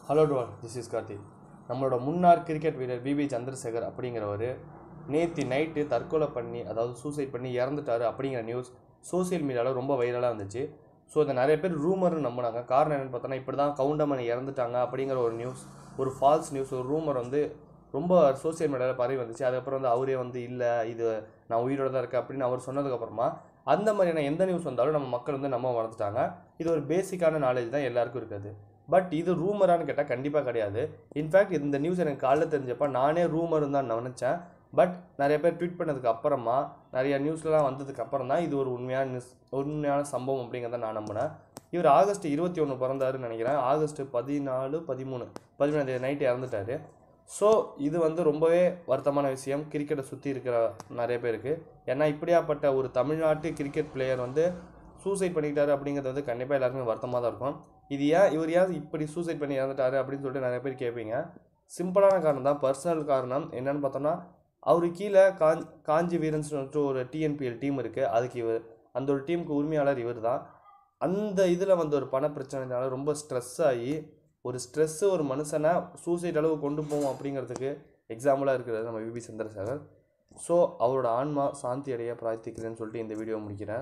hello டுவால் this is Karthik நம்மளோட முன்னாள் கிரிக்கெட் வீரர் பிபி சந்திரசேகர் அப்படிங்கிறவர் நேற்று நைட்டு தற்கொலை பண்ணி அதாவது சூசைட் பண்ணி இறந்துட்டாரு அப்படிங்கிற நியூஸ் சோஷியல் மீடியாவில் ரொம்ப வைரலாக இருந்துச்சு ஸோ இதை நிறைய பேர் ரூமர்னு நம்பினாங்க காரணம் என்னென்னு பார்த்தோன்னா இப்படி தான் கவுண்டமணி இறந்துட்டாங்க அப்படிங்கிற ஒரு நியூஸ் ஒரு ஃபால்ஸ் நியூஸ் ஒரு ரூமர் வந்து ரொம்ப சோஷியல் மீடியாவில் பரவி வந்துச்சு அதுக்கப்புறம் வந்து அவரே வந்து இல்லை இது நான் உயிரோட தான் இருக்கேன் அப்படின்னு அவர் சொன்னதுக்கப்புறமா அந்த மாதிரியான எந்த நியூஸ் வந்தாலும் நம்ம மக்கள் வந்து நம்ம வளர்த்துட்டாங்க இது ஒரு பேசிக்கான நாலேஜ் தான் எல்லாருக்கும் இருக்காது பட் இது ரூமரானு கேட்டால் கண்டிப்பாக கிடையாது இன்ஃபேக்ட் இந்த நியூஸ் எனக்கு காலைல தெரிஞ்சப்ப நானே ரூமர் தான் நினச்சேன் பட் நிறைய பேர் ட்வீட் பண்ணதுக்கு அப்புறமா நிறைய நியூஸ்லாம் வந்ததுக்கு அப்புறம் தான் இது ஒரு உண்மையான நியூஸ் உண்மையான சம்பவம் அப்படிங்கிறத நான் நம்பினேன் இவர் ஆகஸ்ட் இருபத்தி ஒன்று பிறந்தாருன்னு நினைக்கிறேன் ஆகஸ்ட் பதினாலு பதிமூணு பதிமூணாம் தேதி நைட்டு இறந்துட்டாரு ஸோ இது வந்து ரொம்பவே வருத்தமான விஷயம் கிரிக்கெட்டை சுற்றி இருக்கிற நிறைய பேருக்கு ஏன்னா இப்படியாப்பட்ட ஒரு தமிழ்நாட்டு கிரிக்கெட் பிளேயர் வந்து சூசைட் பண்ணிக்கிட்டாரு அப்படிங்கிறது வந்து கண்டிப்பாக எல்லாருக்குமே வருத்தமாக தான் இருக்கும் இது ஏன் இவர் ஏன் இப்படி சூசைட் பண்ணி இறந்துட்டாரு அப்படின்னு சொல்லிட்டு நிறைய பேர் கேட்பீங்க சிம்பிளான காரணம் தான் பர்சனல் காரணம் என்னன்னு பார்த்தோம்னா அவரு கீழே காஞ் காஞ்சி வீரன்ஸ் சொல்லிட்டு ஒரு டிஎன்பிஎல் டீம் இருக்குது அதுக்கு இவர் அந்த ஒரு டீமுக்கு உரிமையாளர் இவர் தான் அந்த இதில் வந்து ஒரு பண பிரச்சனைனால ரொம்ப ஸ்ட்ரெஸ் ஆகி ஒரு ஸ்ட்ரெஸ்ஸு ஒரு மனுஷனை சூசைட் அளவு கொண்டு போவோம் அப்படிங்கிறதுக்கு எக்ஸாம்பிளாக இருக்கிறது நம்ம விபி சந்திரசேகர் ஸோ அவரோட ஆன்மா சாந்தி அடைய பிரார்த்திக்கிறேன்னு சொல்லிட்டு இந்த வீடியோ முடிக்கிறேன்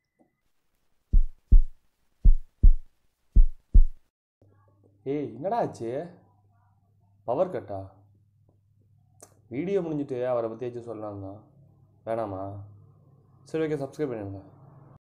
ஏய் என்னடா ஆச்சு பவர் கட்டா வீடியோ முடிஞ்சிட்டு அவரை பற்றி ஏதாச்சும் சொல்லலாம் தான் வேணாமா சரி ஓகே சப்ஸ்கிரைப் பண்ணிடுங்க